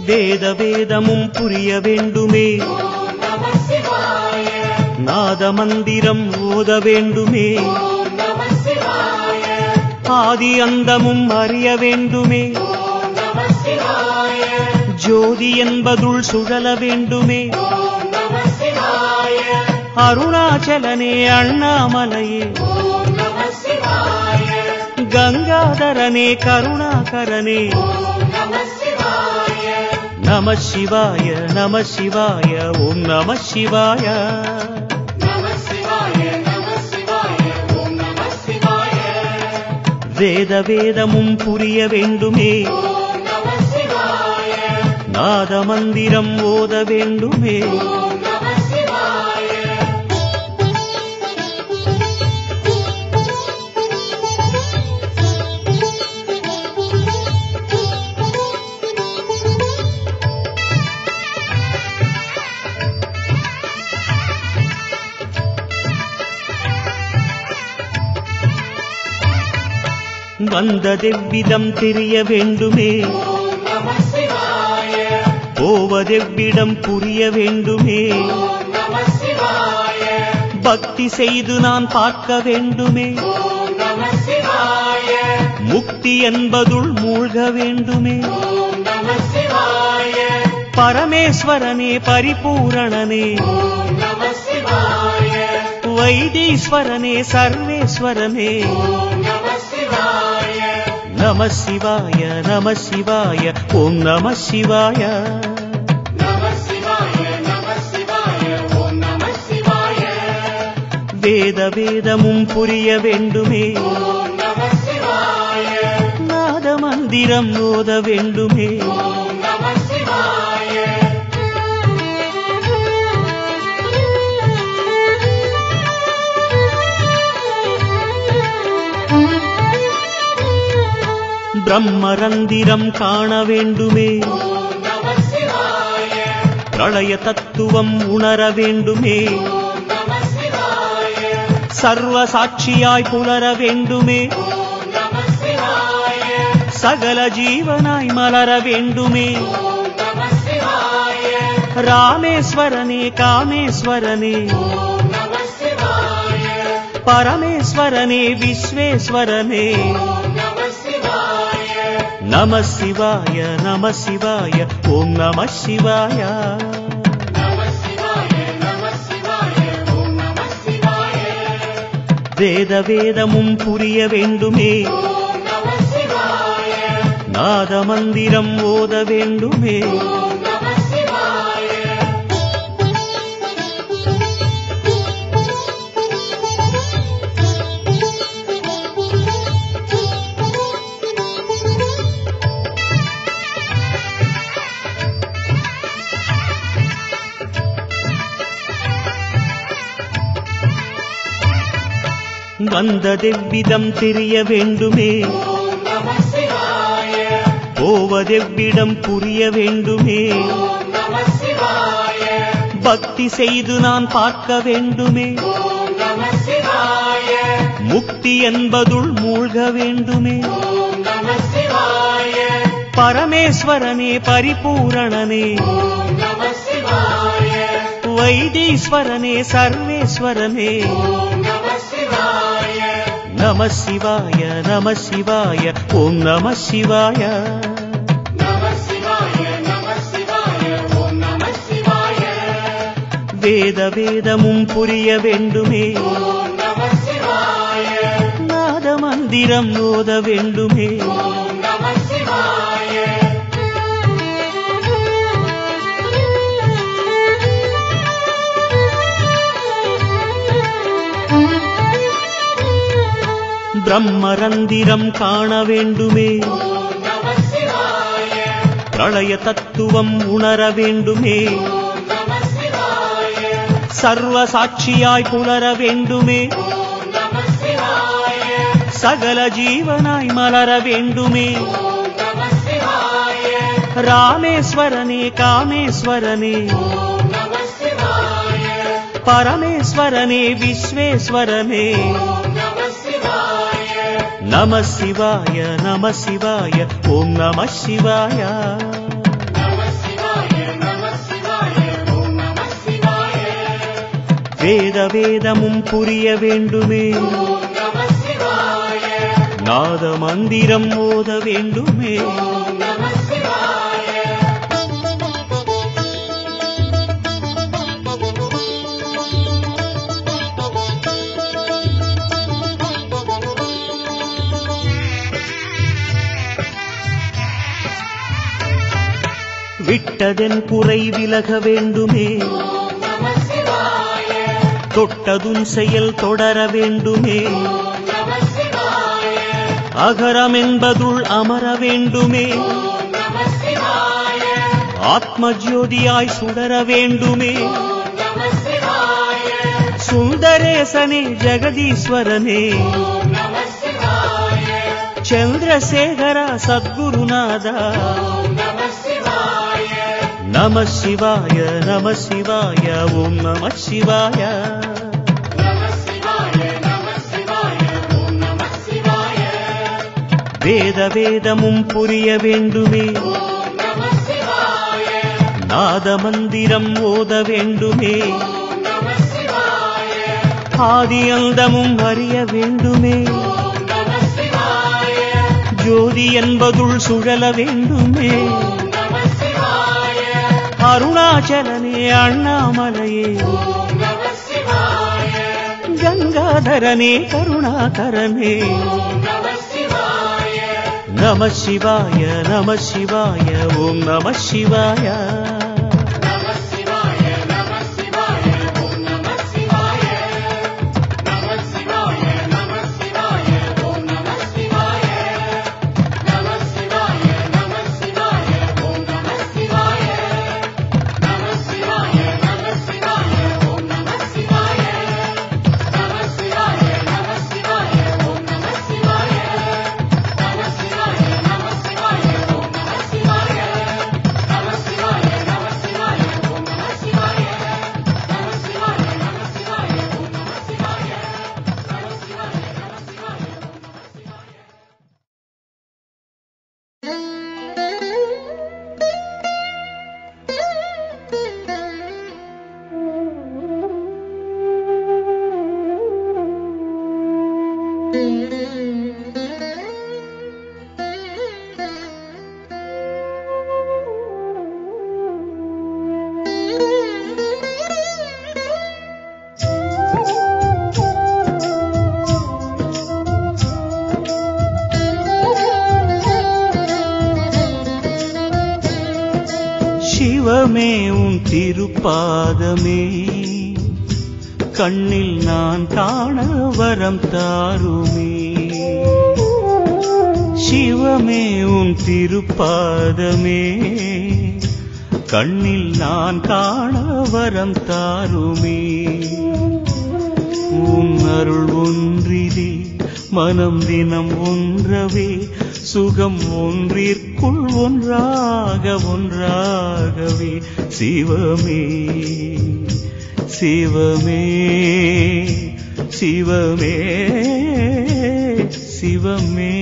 வேத வேதமும் புரிய வேண்டுமே ஓம் நம சிவாய நாத மந்திரம் ஓத வேண்டுமே ஓம் நம சிவாய ஆதி அந்தமும் அறிய வேண்டுமே ஓம் நம சிவாய ஜோதி என்பதுள் சுழல வேண்டுமே ஓம் நம சிவாய அருணாச்சலனே அண்ணாமலையே ஓம் நம சிவாய கங்காதரனே கருணாகரனே ஓம் நம சிவாய நம சிவாய நம சிவாய ஓம் நம சிவாய நம சிவாய நம சிவாய ஓம் நம சிவாய வேத வேதமும் புரிய வேண்டுமே ஓம் நம சிவாய நாத மந்திரம் ஓத வேண்டுமே ஓம் நம சிவாய வந்ததெவ்விதம் தெரிய வேண்டுமே ஓம் நம சிவாய போவதெவ்விடம் புரிய வேண்டுமே ஓம் நம சிவாய பக்தி செய்து நான் பார்க்க வேண்டுமே ஓம் நம சிவாய முக்தி என்பதுள் மூழ்க வேண்டுமே ஓம் நம சிவாய பரமேஸ்வரனே பரிபூரணனே ஓம் நம சிவாய வைத்தீஸ்வரனே சர்வேஸ்வரனே ஓம் நம சிவாய நம சிவாய நம சிவாய ஓம் நம சிவாய நம சிவாய நம சிவாய ஓம் நம சிவாய வேத வேதமும் புரிய வேண்டுமே ஓம் நம சிவாய நாத மந்திரம் ஓத வேண்டுமே ஓம் நம சிவாய பிரம்மரந்திரம் காண வேண்டுமே ஓம் நம சிவாய பிரளய தத்துவம் உணர வேண்டுமே ஓம் நம சிவாய சர்வ சாட்சியாய் புலர வேண்டுமே ஓம் நம சிவாய சகல ஜீவனாய் மலர வேண்டுமே ஓம் நம சிவாய ராமேஸ்வரனே காமேஸ்வரனே ஓம் நம சிவாய பரமேஸ்வரனே விஸ்வேஸ்வரனே ஓம் நம சிவாய நம சிவாய நம சிவாய ஓம் நம சிவாய நம சிவாய நம சிவாய ஓம் நம சிவாய வேத வேதமும் புரிய வேண்டுமே ஓம் நம சிவாய நாத மந்திரம் ஓத வேண்டுமே ஓம் நம சிவாய வந்ததெவ்விதம் தெரிய வேண்டுமே ஓம் நம சிவாய போவதெவ்விடம் புரிய வேண்டுமே ஓம் நம சிவாய பக்தி செய்து நான் பார்க்க வேண்டுமே ஓம் நம சிவாய முக்தி என்பதுள் மூழ்க வேண்டுமே ஓம் நம சிவாய பரமேஸ்வரனே பரிபூரணனே ஓம் நம சிவாய வைத்தீஸ்வரனே சர்வேஸ்வரனே ஓம் நம சிவாய நம சிவாய நம சிவாய ஓம் நம சிவாய நம சிவாய நம சிவாய ஓம் நம சிவாய வேத வேதமும் புரிய வேண்டுமே ஓம் நம சிவாய நாத மந்திரம் ஓத வேண்டுமே ஓம் நம சிவாய பிரம்மரந்திரம் காண வேண்டுமே ஓம் நம சிவாய பிரளய தத்துவம் உணர வேண்டுமே ஓம் நம சிவாய சர்வ சாட்சியாய் புலர வேண்டுமே ஓம் நம சிவாய சகல ஜீவனாய் மலர வேண்டுமே ஓம் நம சிவாய ராமேஸ்வரனே காமேஸ்வரனே ஓம் நம சிவாய பரமேஸ்வரனே விஸ்வேஸ்வரனே ஓம் நம சிவாய நம சிவாய நம சிவாய ஓம் நம சிவாய நம வேத வேதமும் புரிய வேண்டுமே ஓம் நம சிவாய நாத மந்திரம் ஓத வேண்டுமே ஓம் நம சிவாய விட்டதென் குறை விலக வேண்டுமே ஓம் நம சிவாய தொட்டதும் செயல் தொடர வேண்டுமே ஓம் நம சிவாய அகரம் என்பதுள் அமர வேண்டுமே ஓம் நம சிவாய ஆத்ம ஜோதியாய் சுடர வேண்டுமே ஓம் நம சிவாய சுந்தரேசனே ஜெகதீஸ்வரனே ஓம் நம சிவாய சந்திரசேகரா சத்குருநாதா ஓம் நம சிவாய நம சிவாய நம சிவாய ஓம் நம சிவாய நம சிவாய நம சிவாய ஓம் நம சிவாய வேத வேதமும் புரிய வேண்டுமே ஓம் நம சிவாய நாத மந்திரம் ஓத வேண்டுமே ஓம் நம சிவாய ஆதி அந்தமும் அறிய வேண்டுமே ஓம் நம சிவாய ஜோதி என்பதுள் சுழல வேண்டுமே ஓம் நம சிவாய அருணாச்சலனே அண்ணாமலையே ஓம் நம சிவாய கங்காதரனே கருணாகரனே ஓம் நம சிவாய நம சிவாய நம சிவாய ஓம் நம சிவாய நம சிவாய நம சிவாய ஓம் நம சிவாய நம சிவாய நம சிவாய ஓம் நம சிவாய நம சிவாய நம சிவாய ஓம் நம சிவாய நம சிவாய நம சிவாய ஓம் நம சிவாய நம சிவாய நம சிவாய ஓம் நம சிவாய நம சிவாய நம சிவாய ஓம் நம சிவாய நம சிவாய நம சிவாய ஓம் நம சிவாய நம சிவாய நம சிவாய ஓம் நம சிவாய நம சிவாய நம சிவாய ஓம் நம சிவாய சிவமே உன் திருப்பாதமே கண்ணில் நான் காண வரம் தாருமே சிவமே உன் திருப்பாதமே கண்ணில் நான் காண வரம் தாருமே உன் அருள் ஒன்றிலே மனம் தினம் ஒன்றவே சுகம் ஒன்றிற்குள் ஒன்றாக ஒன்றாகவே சிவமே சிவமே சிவமே சிவமே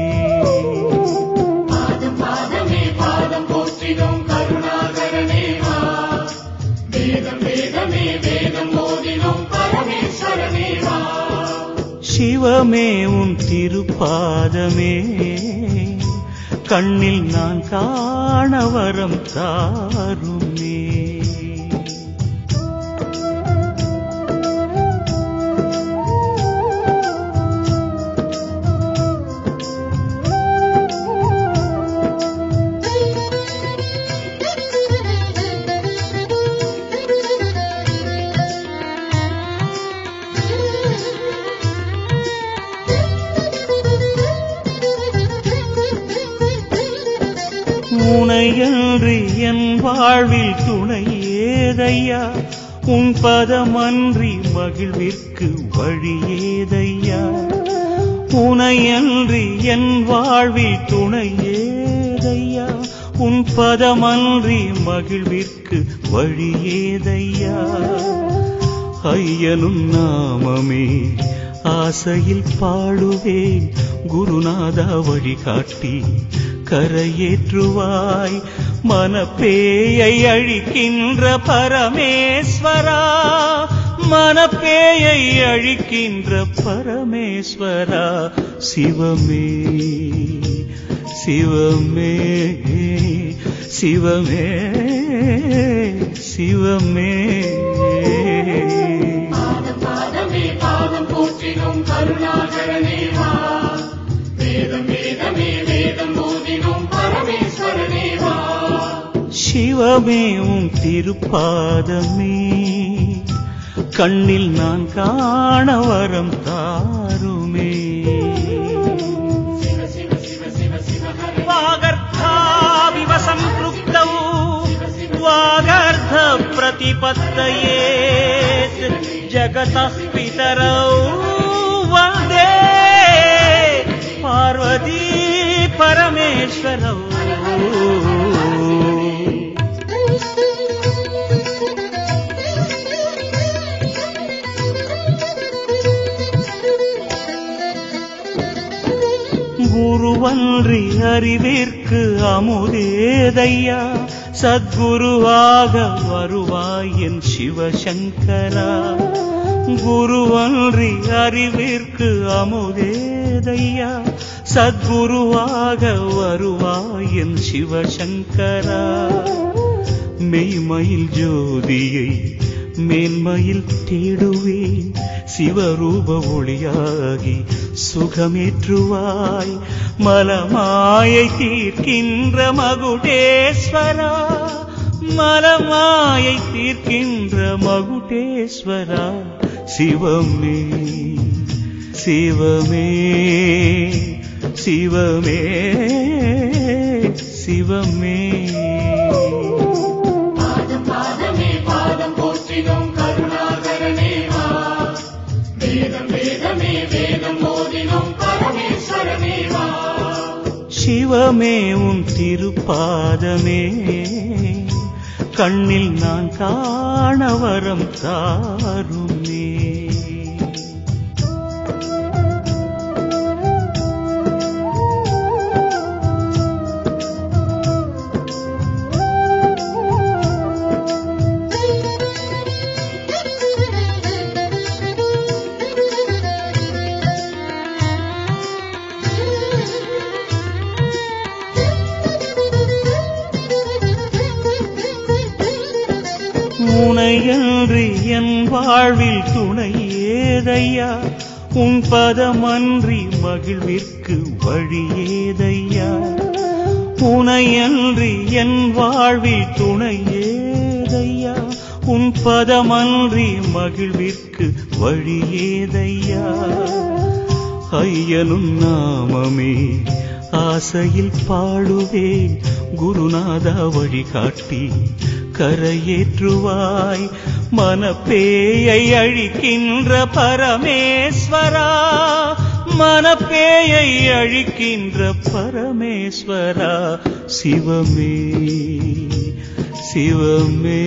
பாதம் பாதமே பாதம் போற்றிடும் கருணாகரனே வா வேதம் வேதமே வேதம் மோதிடும் பரமேஸ்வரனே வா சிவமே உன் திருப்பாதமே கண்ணில் நான் காண வரம் தாருமே உனையன்று என் வாழ்வில் துணை ஏதையா உன் பதமன்றி மகிழ்விற்கு வழி ஏதையா உனையன்றி என் வாழ்வில் துணை ஏதையா உன் பதமன்றி மகிழ்விற்கு வழி ஏதையா ஐயனும் நாமமே ஆசையில் பாடுவேன் குருநாதா வழிகாட்டி கரையேற்றுவாய் மனப்பேயை அழிக்கின்ற பரமேஸ்வரா மனப்பேயை அழிக்கின்ற பரமேஸ்வரா சிவமே சிவமே சிவமே சிவமே பாதம் பாதமே பாதம் போற்றினோம் கருணாகரனே வா வேதம் வேதமே வேதம் போதினோம் பரமேஸ்வரனே வா சிவமே உம் திருப்பாதமே கண்ணில் நான் காண வரம் தாருமே சிவ சிவ சிவ சிவ சிவ ஹர वागर्थाविव सम्पृक्तौ वागर्थ प्रतिपत्तये जगतः पितरौ वन्दे पार्वती परमेश्वरौ குருவன்றி அறிவிற்கு அமுதேதையா சத்குருவாக வருவாய் என் சிவசங்கரா குருவன்றி அறிவிற்கு அமுதேதையா சத்குருவாக வருவாய் என் சிவசங்கரா மெய்மயில் ஜோதியை மேன்மையில் தேடுவேன் சிவரூப ஒளியாகி சுகமேற்றுவாய் மலமாயை தீர்க்கின்ற மகுடேஸ்வரா மலமாயை தீர்க்கின்ற மகுடேஸ்வரா சிவமே சிவமே சிவமே சிவமே பாதம் பாதமே பாதம் போற்றினோம் கருணாகரனே வா வேதம் வேதமே வேதம் போதினோம் பரமேஸ்வரனே வா சிவமே உன் திருப்பாதமே கண்ணில் நான் காண வரம் தாருமே உனையன்றி என் வாழ்வில் துணை ஏதையா உன் பதமன்றி மகிழ்விற்கு வழி ஏதையா உனையன்றி என் வாழ்வில் துணை ஏதையா உன் பதமன்றி மகிழ்விற்கு வழி ஏதையா ஐயனும் நாமமே ஆசையில் பாடுவேன் குருநாதா வழிகாட்டி கரையேற்றுவாய் மனப்பேயை அழிக்கின்ற பரமேஸ்வரா மனப்பேயை அழிக்கின்ற பரமேஸ்வரா சிவமே சிவமே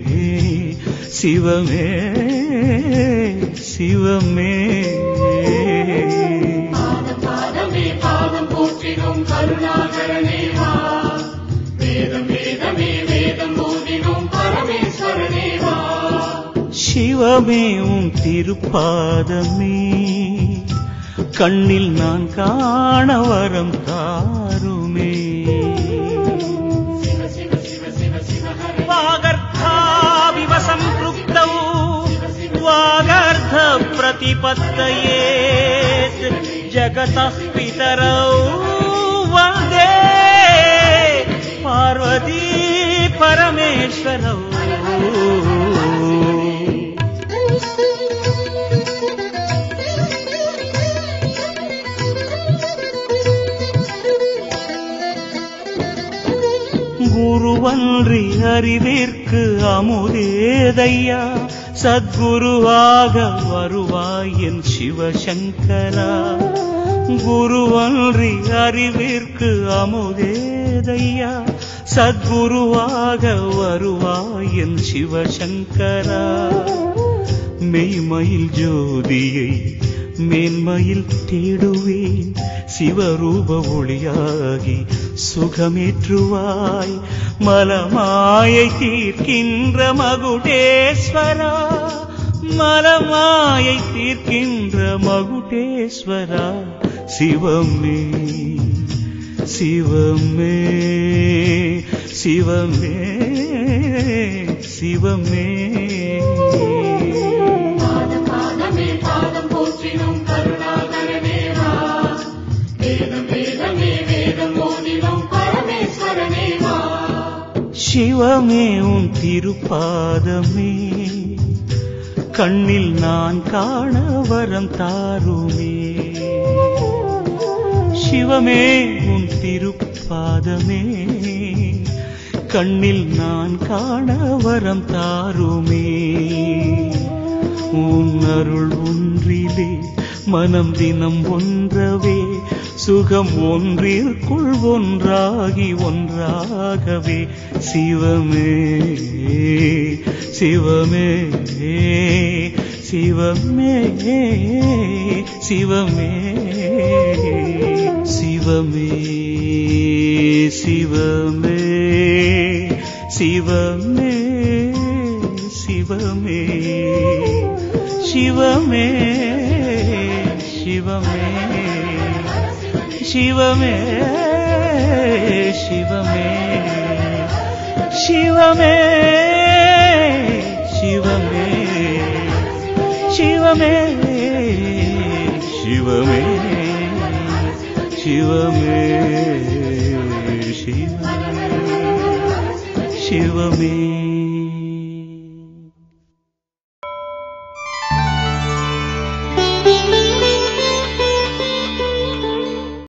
சிவமே சிவமே பாதம் பாதமே பாதம் போற்றினோம் கருணாகரனே வா வேதம் வேதமே வேதம் போதினோம் பரமேஸ்வரனே வா சிவமே உன் திருப்பாதமே கண்ணில் நான் காண வரம் தாருமே சிவ சிவ சிவ சிவ சிவ ஹர वागर्थाविव सम्पृक्तौ वागर्थ प्रतिपत्तये जगतः पितरौ वन्दे पार्वती परमेश्वरौ குருவன்றி அறிவிற்கு அமுதேதையா சத்குருவாக வருவாய் என் சிவசங்கரா குருவன்றி அறிவிற்கு அமுதேதையா சத்குருவாக வருவாய் என் சிவசங்கரா மெய்மயில் ஜோதியை மேன்மையில் தேடுவேன் சிவரூப ஒளியாகி சுகமேற்றுவாய் மலமாயை தீர்க்கின்ற மகுடேஸ்வரா மலமாயை தீர்க்கின்ற மகுடேஸ்வரா சிவமே சிவமே சிவமே சிவமே பாத பாதமே பாதம் போற்றினும் கருணாகரனேவா வேதம் வேதமே வேதம் ஓதினும் பரமேஸ்வரனேவா சிவமே உன் திருப்பாதமே கண்ணில் நான் காண வரம் தாருமே சிவமே உன் திருப்பாதமே கண்ணில் நான் காண வரம் தாருமே உன் அருள் ஒன்றிலே மனம் தினம் ஒன்றவே சுகம் ஒன்றிற்குள் ஒன்றாகி ஒன்றாகவே சிவமே சிவமே சிவமே சிவமே சிவமே சிவமே சிவமே சிவமே சிவமே சிவமே சிவமே சிவமே சிவமே சிவமே சிவமே சிவமே சிவமே சிவமே சிவமே